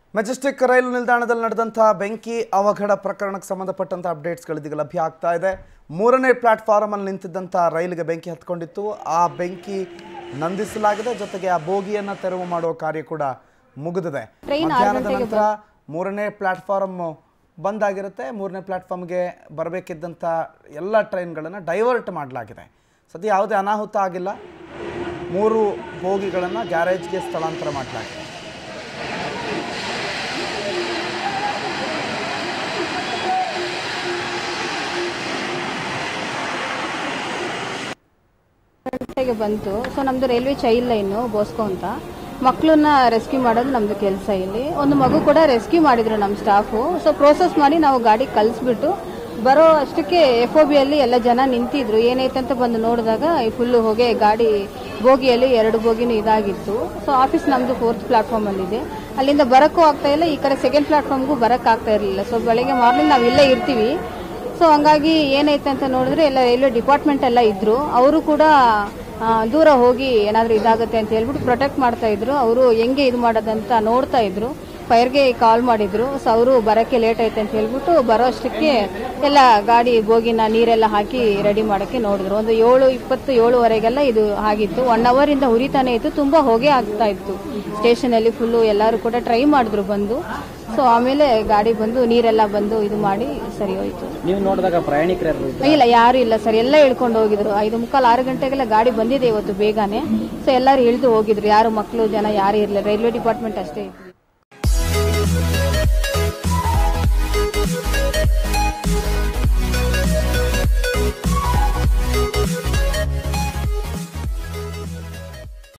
Majestic ರೈಲು ನಿಲ್ದಾಣದಲ್ಲಿ ನಡೆದಂಥ ಬೆಂಕಿ ಅವಘಡ ಪ್ರಕರಣಕ್ಕೆ ಸಂಬಂಧಪಟ್ಟಂಥ ಅಪ್ಡೇಟ್ಸ್ಗಳಿದೀಗ ಲಭ್ಯ ಆಗ್ತಾ ಇದೆ ಮೂರನೇ ಪ್ಲಾಟ್ಫಾರ್ಮಲ್ಲಿ ನಿಂತಿದ್ದಂಥ ರೈಲಿಗೆ ಬೆಂಕಿ ಹತ್ಕೊಂಡಿತ್ತು ಆ ಬೆಂಕಿ ನಂದಿಸಲಾಗಿದೆ ಜೊತೆಗೆ ಆ ಬೋಗಿಯನ್ನು ತೆರವು ಮಾಡುವ ಕಾರ್ಯ ಕೂಡ ಮುಗಿದಿದೆ ಟ್ರೈನ್ ಆರು ಮಧ್ಯಾಹ್ನದ ಗಂಟೆಗೆ ನಂತರ ಮೂರನೇ ಪ್ಲಾಟ್ಫಾರ್ಮ್ ಬಂದ್ ಆಗಿರುತ್ತೆ ಮೂರನೇ ಪ್ಲಾಟ್ಫಾರ್ಮ್ಗೆ ಬರಬೇಕಿದ್ದಂಥ ಎಲ್ಲ ಟ್ರೈನ್ಗಳನ್ನು ಡೈವರ್ಟ್ ಮಾಡಲಾಗಿದೆ ಸದ್ಯ ಯಾವುದೇ ಅನಾಹುತ ಆಗಿಲ್ಲ ಮೂರು ಬೋಗಿಗಳನ್ನು ಗ್ಯಾರೇಜ್ಗೆ ಸ್ಥಳಾಂತರ ಮಾಡಲಾಗಿದೆ ಗಂಟೆಗೆ ಬಂತು ಸೊ ನಮ್ದು ರೈಲ್ವೆ ಚೈಲ್ಡ್ ಲೈನು ಬೋಸ್ಕೋ ಅಂತ ಮಕ್ಕಳನ್ನ ರೆಸ್ಕ್ಯೂ ಮಾಡೋದು ನಮ್ದು ಕೆಲಸ ಇಲ್ಲಿ ಒಂದು ಮಗು ಕೂಡ ರೆಸ್ಕ್ಯೂ ಮಾಡಿದ್ರು ನಮ್ಮ ಸ್ಟಾಫು ಸೊ ಪ್ರೋಸೆಸ್ ಮಾಡಿ ನಾವು ಗಾಡಿ ಕಳಿಸ್ಬಿಟ್ಟು ಬರೋ ಅಷ್ಟಕ್ಕೆ ಎಫ್ ಒ ಬಿಯಲ್ಲಿ ಎಲ್ಲ ಜನ ನಿಂತಿದ್ರು ಏನೈತೆ ಅಂತ ಬಂದು ನೋಡಿದಾಗ ಫುಲ್ಲು ಹೋಗಿ ಗಾಡಿ ಬೋಗಿಯಲ್ಲಿ ಎರಡು ಬೋಗಿನೂ ಇದಾಗಿತ್ತು ಸೊ ಆಫೀಸ್ ನಮ್ಮದು ಫೋರ್ತ್ ಪ್ಲಾಟ್ಫಾರ್ಮಲ್ಲಿದೆ ಅಲ್ಲಿಂದ ಬರೋಕ್ಕೂ ಆಗ್ತಾ ಇಲ್ಲ ಈ ಕಡೆ ಸೆಕೆಂಡ್ ಪ್ಲಾಟ್ಫಾರ್ಮ್ಗೂ ಬರೋಕ್ಕೆ ಆಗ್ತಾ ಇರಲಿಲ್ಲ ಸೊ ಬೆಳಗ್ಗೆ ಮಾರ್ನಿಂಗ್ ನಾವು ಇಲ್ಲೇ ಇರ್ತೀವಿ ಸೊ ಹಂಗಾಗಿ ಏನೈತೆ ಅಂತ ನೋಡಿದ್ರೆ ಎಲ್ಲ ರೈಲ್ವೆ ಡಿಪಾರ್ಟ್ಮೆಂಟ್ ಎಲ್ಲ ಇದ್ರು ಅವರು ಕೂಡ ಆ, ದೂರ ಹೋಗಿ ಏನಾದರೂ ಇದಾಗುತ್ತೆ ಅಂತ ಹೇಳ್ಬಿಟ್ಟು ಪ್ರೊಟೆಕ್ಟ್ ಮಾಡ್ತಾ ಇದ್ರು ಅವರು ಹೆಂಗೆ ಇದು ಮಾಡೋದಂತ ನೋಡ್ತಾ ಇದ್ರು ಫೈರ್ಗೆ ಕಾಲ್ ಮಾಡಿದ್ರು ಸೊ ಅವರು ಬರೋಕ್ಕೆ ಲೇಟ್ ಆಯ್ತು ಅಂತ ಹೇಳ್ಬಿಟ್ಟು ಬರೋ ಅಷ್ಟಕ್ಕೆ ಎಲ್ಲ ಗಾಡಿ ಬೋಗಿನ ನೀರೆಲ್ಲ ಹಾಕಿ ರೆಡಿ ಮಾಡೋಕ್ಕೆ ನೋಡಿದ್ರು ಒಂದು ಏಳು ಇಪ್ಪತ್ತು ಏಳುವರೆಗೆಲ್ಲ ಇದು ಆಗಿತ್ತು ಒನ್ ಅವರಿಂದ ಉರಿತಾನೆ ಇತ್ತು ತುಂಬ ಹೊಗೆ ಆಗ್ತಾ ಇತ್ತು ಸ್ಟೇಷನಲ್ಲಿ ಫುಲ್ಲು ಎಲ್ಲರೂ ಕೂಡ ಟ್ರೈ ಮಾಡಿದ್ರು ಬಂದು ಸೊ ಆಮೇಲೆ ಗಾಡಿ ಬಂದು ನೀರೆಲ್ಲ ಬಂದು ಇದು ಮಾಡಿ ಸರಿ ಹೋಯ್ತು ನೀವು ನೋಡಿದಾಗ ಪ್ರಯಾಣಿಕರು ಯಾರು ಇದ್ರು? ಇಲ್ಲ ಯಾರು ಇಲ್ಲ ಸರ್ ಎಲ್ಲ ಇಳ್ಕೊಂಡು ಹೋಗಿದ್ರು ಐದು ಮುಕ್ಕಾಲು ಆರು ಗಂಟೆಗೆಲ್ಲ ಗಾಡಿ ಬಂದಿದೆ ಇವತ್ತು ಬೇಗನೆ ಸೊ ಎಲ್ಲರೂ ಇಳಿದು ಹೋಗಿದ್ರು ಯಾರು ಮಕ್ಕಳು ಜನ ಯಾರು ಇರಲಿಲ್ಲ ರೈಲ್ವೆ ಡಿಪಾರ್ಟ್ಮೆಂಟ್ ಅಷ್ಟೇ ಇತ್ತು